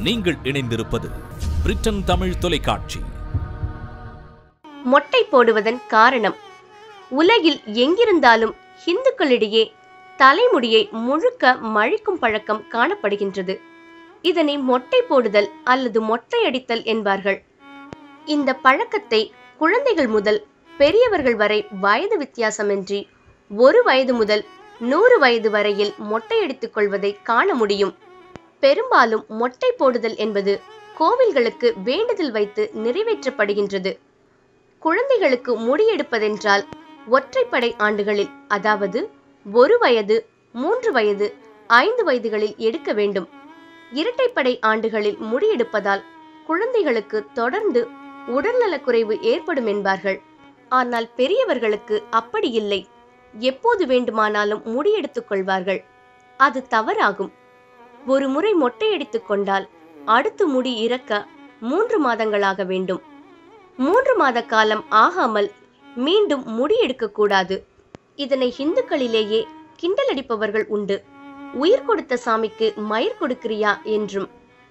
நீங்கள் இணைந்திருப்பது பிரிட்டன் தமிழ் தொலைக்காட்சி மொட்டை போடுவதன் காரணம் உலகில் எங்கிருந்தாலும் இந்துக்களிடையே தலைமுடியை முழுக்க மழிக்கும் பழக்கம் காணப்படுகின்றது இதனை மொட்டை போடுதல் அல்லது மொட்டையடித்தல் என்பார்கள் இந்த பழக்கத்தை குழந்தைகள் முதல் பெரியவர்கள் வரை வயது வித்தியாசமின்றி ஒரு வயது முதல் நூறு வயது வரையில் மொட்டையடித்துக் கொள்வதை காண முடியும் பெரும்பாலும் மொட்டை போடுதல் என்பது கோவில்களுக்கு வேண்டுதல் வைத்து நிறைவேற்றப்படுகின்றது குழந்தைகளுக்கு முடியெடுப்பதென்றால் ஒற்றைப்படை ஆண்டுகளில் அதாவது ஒரு வயது மூன்று வயது ஐந்து வயதுகளில் எடுக்க வேண்டும் இரட்டைப்படை ஆண்டுகளில் முடியெடுப்பதால் குழந்தைகளுக்கு தொடர்ந்து உடல்நலக்குறைவு ஏற்படும் என்பார்கள் ஆனால் பெரியவர்களுக்கு அப்படி இல்லை எப்போது வேண்டுமானாலும் முடியெடுத்துக் கொள்வார்கள் அது தவறாகும் ஒரு முறை மொட்டையடித்துக் கொண்டால் அடுத்து முடி இறக்க மூன்று மாதங்களாக வேண்டும் மூன்று மாத காலம் ஆகாமல் மீண்டும் முடி எடுக்கக்கூடாது இதனை இந்துக்களிலேயே கிண்டலடிப்பவர்கள் உண்டு உயிர் கொடுத்த சாமிக்கு மயிர் கொடுக்கிறியா என்றும்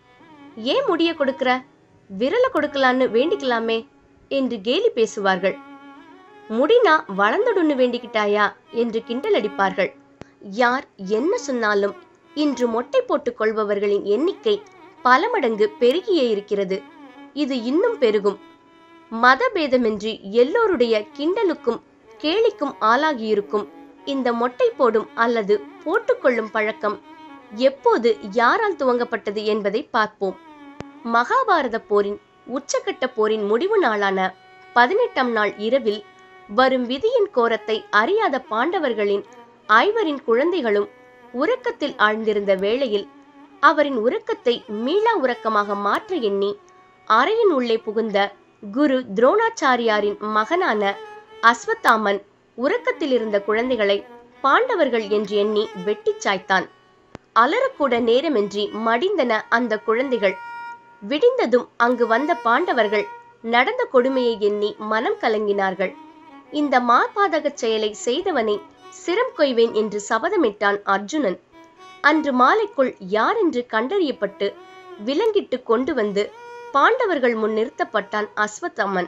ஏன் முடிய கொடுக்கிற விரல கொடுக்கலான்னு வேண்டிக்கலாமே என்று கேலி பேசுவார்கள் முடினா வளர்ந்துடுன்னு வேண்டிக்கிட்டாயா என்று கிண்டல் அடிப்பார்கள் யார் என்ன சொன்னாலும் இன்று மொட்டை போட்டுக் கொள்பவர்களின் எண்ணிக்கை பல மடங்கு பெருகியே இருக்கிறது இது இன்னும் பெருகும் மதபேதமின்றி எல்லோருடைய கிண்டலுக்கும் கேலிக்கும் ஆளாகியிருக்கும் இந்த மொட்டை போடும் அல்லது போட்டுக்கொள்ளும் பழக்கம் எப்போது யாரால் துவங்கப்பட்டது என்பதை பார்ப்போம் மகாபாரத போரின் உச்சக்கட்ட போரின் முடிவு நாளான பதினெட்டாம் நாள் இரவில் வரும் விதியின் கோரத்தை அறியாத பாண்டவர்களின் ஐவரின் குழந்தைகளும் உறக்கத்தில் ஆழ்ந்திருந்த வேளையில் அவரின் உறக்கத்தை மீளா உறக்கமாக மாற்ற எண்ணி அறையின் உள்ளே புகுந்த குரு துரோணாச்சாரியாரின் மகனான அஸ்வத்தாமன் உறக்கத்தில் இருந்த குழந்தைகளை பாண்டவர்கள் என்று எண்ணி வெட்டிச் சாய்த்தான் அலறக்கூட நேரமின்றி மடிந்தன அந்த குழந்தைகள் விடிந்ததும் அங்கு வந்த பாண்டவர்கள் நடந்த கொடுமையை எண்ணி மனம் கலங்கினார்கள் இந்த மாபாதகச் செயலை செய்தவனை சிரம் கொய்வேன் என்று சபதமிட்டான் அர்ஜுனன் அன்று மாலைக்குள் யார் என்று கண்டறியப்பட்டு விலங்கிட்டு கொண்டு வந்து பாண்டவர்கள் முன் நிறுத்தப்பட்டான் அஸ்வத்தாமன்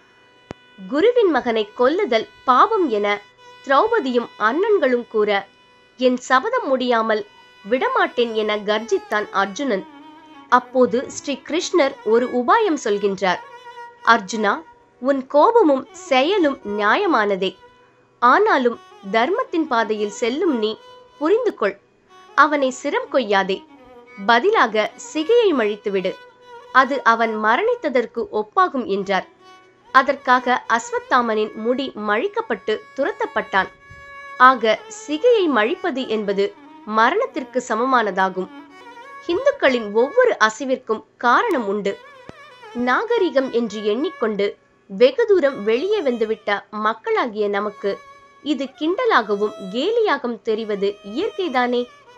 குருவின் மகனை கொல்லுதல் பாவம் என திரௌபதியும் அண்ணன்களும் கூற என் சபதம் முடியாமல் விடமாட்டேன் என கர்ஜித்தான் அர்ஜுனன் அப்போது ஸ்ரீ கிருஷ்ணர் ஒரு உபாயம் சொல்கின்றார் அர்ஜுனா உன் கோபமும் செயலும் நியாயமானதே ஆனாலும் தர்மத்தின் பாதையில் செல்லும் நீ புரிந்து கொள் அவனை சிரம் கொய்யாதே பதிலாக சிகையை மழித்துவிடு அது அவன் மரணித்ததற்கு ஒப்பாகும் என்றார் அதற்காக அஸ்வத்தாமனின் முடி மழிக்கப்பட்டு துரத்தப்பட்டான் ஆக சிகையை மழிப்பது என்பது மரணத்திற்கு சமமானதாகும் இந்துக்களின் ஒவ்வொரு அசைவிற்கும் காரணம் உண்டு நாகரிகம் என்று எண்ணிக்கொண்டு வெகு தூரம் வெளியே வந்துவிட்ட மக்களாகிய நமக்கு இது கிண்டலாகவும் கேலியாகவும் தெரிவது இயற்கைதானே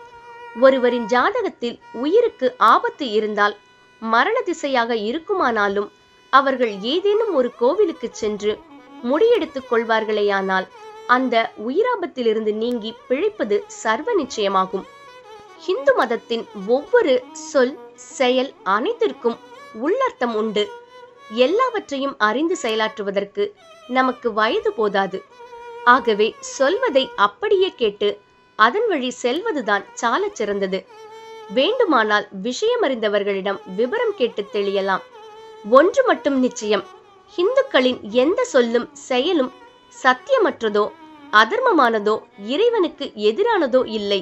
ஒருவரின் ஜாதகத்தில் உயிருக்கு ஆபத்து இருந்தால் மரண திசையாக இருக்குமானாலும் அவர்கள் ஏதேனும் ஒரு கோவிலுக்கு சென்று முடியெடுத்துக் கொள்வார்களேயானால் அந்த உயிராபத்திலிருந்து நீங்கி பிழைப்பது சர்வ நிச்சயமாகும் இந்து மதத்தின் ஒவ்வொரு சொல் செயல் அனைத்திற்கும் உள்ளர்த்தம் உண்டு எல்லாவற்றையும் அறிந்து செயலாற்றுவதற்கு நமக்கு வயது போதாது ஆகவே சொல்வதை அப்படியே கேட்டு அதன் வழி செல்வதுதான் சாலச் சிறந்தது வேண்டுமானால் விஷயமறிந்தவர்களிடம் விவரம் கேட்டு தெளியலாம் ஒன்று மட்டும் நிச்சயம் இந்துக்களின் எந்த சொல்லும் செயலும் சத்தியமற்றதோ அதர்மமானதோ இறைவனுக்கு எதிரானதோ இல்லை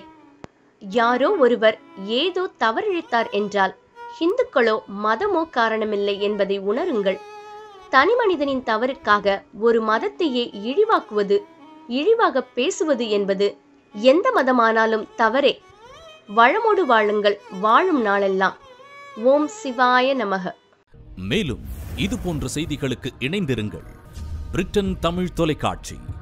யாரோ ஒருவர் ஏதோ தவறிழைத்தார் என்றால் இந்துக்களோ மதமோ காரணமில்லை என்பதை உணருங்கள் தனி மனிதனின் தவறுக்காக ஒரு மதத்தையே இழிவாக்குவது இழிவாக பேசுவது என்பது எந்த மதமானாலும் தவறே வளமோடு வாழுங்கள் வாழும் நாளெல்லாம் ஓம் சிவாய நமக மேலும் இது போன்ற செய்திகளுக்கு இணைந்திருங்கள் பிரிட்டன் தமிழ் தொலைக்காட்சி